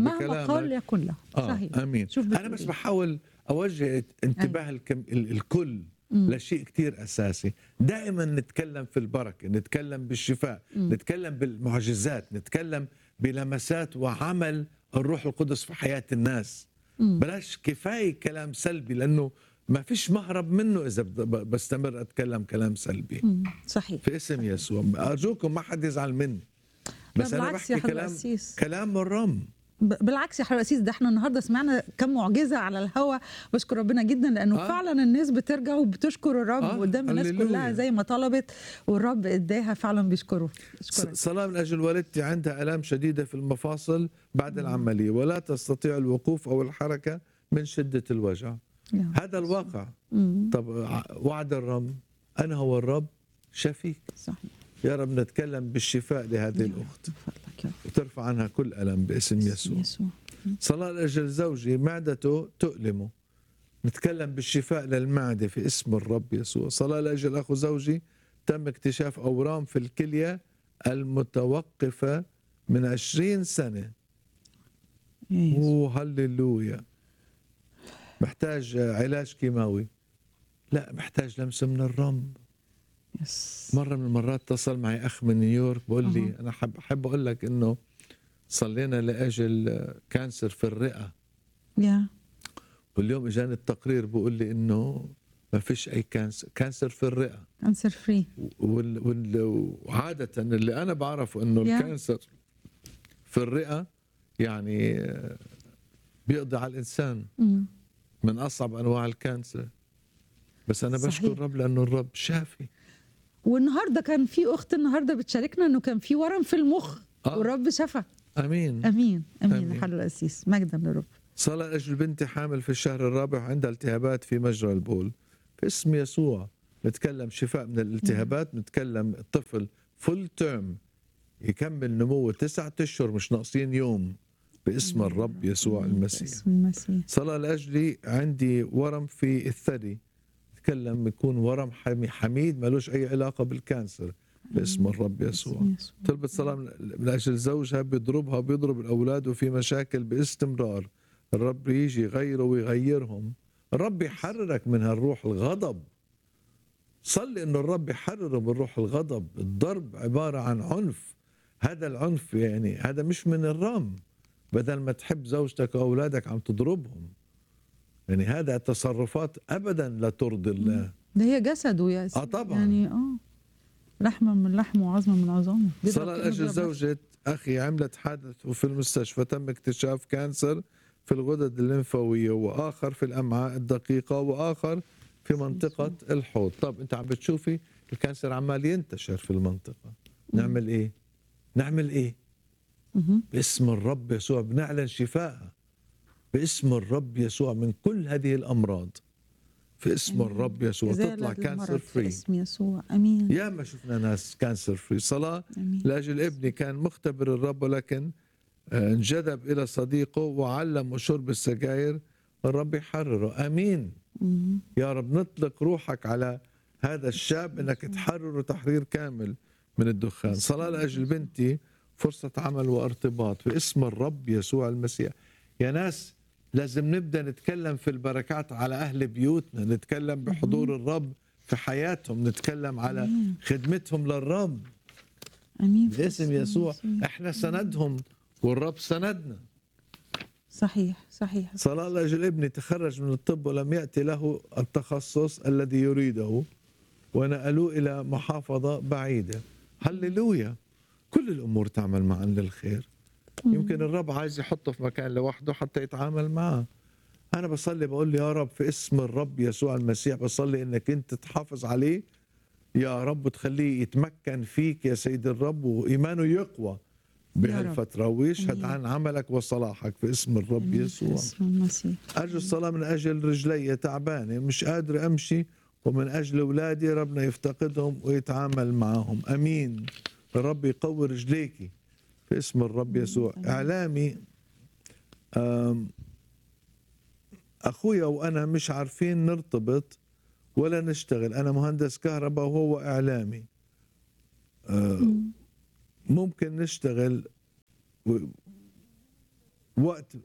مهما بكلامك قال يكن له اه صحيح امين شوف انا بتقول بس إيه. بحاول اوجه انتباه الكم... ال- الكل مم. لشيء كتير اساسي دائما نتكلم في البركه نتكلم بالشفاء مم. نتكلم بالمعجزات نتكلم بلمسات وعمل الروح القدس في حياه الناس مم. بلاش كفايه كلام سلبي لانه ما فيش مهرب منه اذا ب- ب- بستمر اتكلم كلام سلبي مم. صحيح في اسم يسوع ارجوكم ما حد يزعل مني لا بس انا بالعكس يا بحكي حضرة كلام القسيس. كلام من رم ب- بالعكس يا حضرة القسيس ده احنا النهارده سمعنا كم معجزه على الهوا بشكر ربنا جدا لانه آه. فعلا الناس بترجع وبتشكر الرب آه، قدام الناس هللويا. كلها زي ما طلبت والرب اداها فعلا بيشكره ص- اشكرك صلاة من أجل والدتي عندها آلام شديدة في المفاصل بعد العملية ولا تستطيع الوقوف أو الحركة من شدة الوجع يا. هذا الواقع مم. طب ع- وعد الرب أنا هو الرب شفيك صحيح يا رب نتكلم بالشفاء لهذه الأخت من فضلك يا رب وترفع عنها كل ألم باسم يسوع يسوع صلاة لأجل زوجي معدته تؤلمه نتكلم بالشفاء للمعدة في اسم الرب يسوع صلاة لأجل أخو زوجي تم اكتشاف أورام في الكلية المتوقفة من عشرين سنة يا يسوع. أوه هللويا محتاج علاج كيماوي لا محتاج لمسة من الرب يس مرة من المرات اتصل معي أخ من نيويورك بقول لي أها. أنا حب أحب أقول لك إنه صلينا لأجل كانسر في الرئة يا واليوم اجاني التقرير بيقول لي انه ما فيش اي كانسر كانسر في الرئه انسر فري وال... وال... وعاده اللي انا بعرفه انه يا. الكانسر في الرئه يعني آه، بيقضي على الانسان من اصعب انواع الكانسر بس انا صحيح. بشكر الرب لانه الرب شافي والنهارده كان في اخت النهارده بتشاركنا انه كان في ورم في المخ آه. والرب شفى امين امين امين آمين. يا حضرة القسيس مجدا للرب صلاة أجل بنتي حامل في الشهر الرابع عندها التهابات في مجرى البول في اسم يسوع نتكلم شفاء من الالتهابات نتكلم الطفل فول تيرم يكمل نموه تسعة أشهر مش ناقصين يوم باسم الرب يسوع المسيح باسم المسيح صلاة لأجلي عندي ورم في الثدي نتكلم يكون ورم حمي- حميد ملوش أي علاقة بالكانسر باسم الرب يسوع باسم يسوع. طلبت صلاة من من أجل زوجها بيضربها بيضرب الأولاد وفي مشاكل باستمرار الرب يجي يغيره ويغيرهم الرب يحررك من هالروح الغضب صلي انه الرب يحرره من روح الغضب الضرب عبارة عن عنف هذا العنف يعني هذا مش من الرم بدل ما تحب زوجتك واولادك عم تضربهم يعني هذا تصرفات ابدا لا ترضي الله ده هي جسده يا آه سيدي. طبعاً. يعني اه لحمه من لحمه وعظمه من عظامه بيضرب صلاة كأنه لأجل بيضرب نفسه. زوجة أخي عملت حادث وفي المستشفى تم اكتشاف كانسر في الغدد الليمفاوية وآخر في الأمعاء الدقيقة وآخر في منطقة الحوض طب أنت عم بتشوفي الكانسر عمال ينتشر في المنطقة نعمل إيه؟ نعمل إيه؟ مهم. باسم الرب يسوع بنعلن شفائها باسم الرب يسوع من كل هذه الأمراض في اسم الرب يسوع إزالة تطلع المرض كانسر في فري اسم يسوع امين يا ما شفنا ناس كانسر فري صلاة امين لاجل ابني كان مختبر الرب ولكن آه، انجذب الى صديقه وعلمه شرب السجاير الرب يحرره امين مهم. يا رب نطلق روحك على هذا الشاب انك تحرره تحرير كامل من الدخان صلاه لاجل بنتي فرصه عمل وارتباط باسم الرب يسوع المسيح يا ناس لازم نبدا نتكلم في البركات على اهل بيوتنا نتكلم بحضور الرب في حياتهم نتكلم على خدمتهم للرب امين باسم يسوع احنا سندهم والرب سندنا صحيح صحيح صلاة لأجل ابني تخرج من الطب ولم يأتي له التخصص الذي يريده ونقلوه إلى محافظة بعيدة هللويا كل الأمور تعمل معا للخير يمكن الرب عايز يحطه في مكان لوحده حتى يتعامل معه أنا بصلي بقول يا رب في اسم الرب يسوع المسيح بصلي إنك أنت تحافظ عليه يا رب تخليه يتمكن فيك يا سيد الرب وإيمانه يقوى بهالفترة ويشهد آمين. عن عملك وصلاحك في اسم الرب آمين. في يسوع اسم المسيح أرجو الصلاة من أجل رجلي تعبانة مش قادر أمشي ومن أجل أولادي ربنا يفتقدهم ويتعامل معهم أمين الرب يقوي رجليكي في اسم الرب يسوع إعلامي آم، أخويا وأنا مش عارفين نرتبط ولا نشتغل أنا مهندس كهرباء وهو إعلامي آه، ممكن نشتغل و- وقت